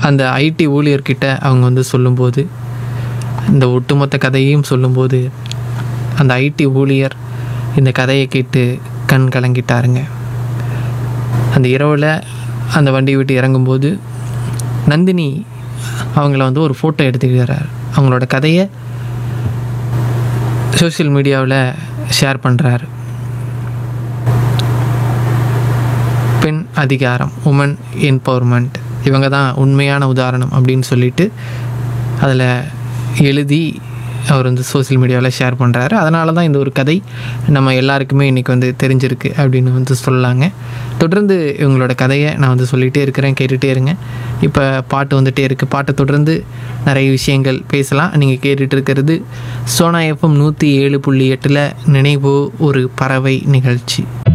அந்த ஐடி ஊழியர்கிட்ட அவங்க வந்து சொல்லும்போது இந்த ஒட்டுமொத்த கதையையும் சொல்லும்போது அந்த ஐடி ஊழியர் இந்த கதையை கேட்டு கண் கலங்கிட்டாருங்க அந்த இரவில் அந்த வண்டியை விட்டு இறங்கும்போது நந்தினி அவங்கள வந்து ஒரு ஃபோட்டோ எடுத்துக்கிறார் அவங்களோட கதையை சோஷியல் மீடியாவில் ஷேர் பண்ணுறாரு பெண் அதிகாரம் உமன் என்பவர்மெண்ட் இவங்க தான் உண்மையான உதாரணம் அப்படின்னு சொல்லிட்டு அதில் எழுதி அவர் வந்து சோஷியல் மீடியாவில் ஷேர் பண்ணுறாரு அதனால தான் இந்த ஒரு கதை நம்ம எல்லாருக்குமே இன்றைக்கி வந்து தெரிஞ்சிருக்கு அப்படின்னு வந்து சொல்லலாங்க தொடர்ந்து இவங்களோட கதையை நான் வந்து சொல்லிகிட்டே இருக்கிறேன் கேட்டுகிட்டே இருங்க இப்போ பாட்டு வந்துகிட்டே இருக்குது பாட்டை தொடர்ந்து நிறைய விஷயங்கள் பேசலாம் நீங்கள் கேட்டுட்டு இருக்கிறது சோனா எஃப்எம் நூற்றி ஏழு புள்ளி எட்டில் நினைவு ஒரு பறவை நிகழ்ச்சி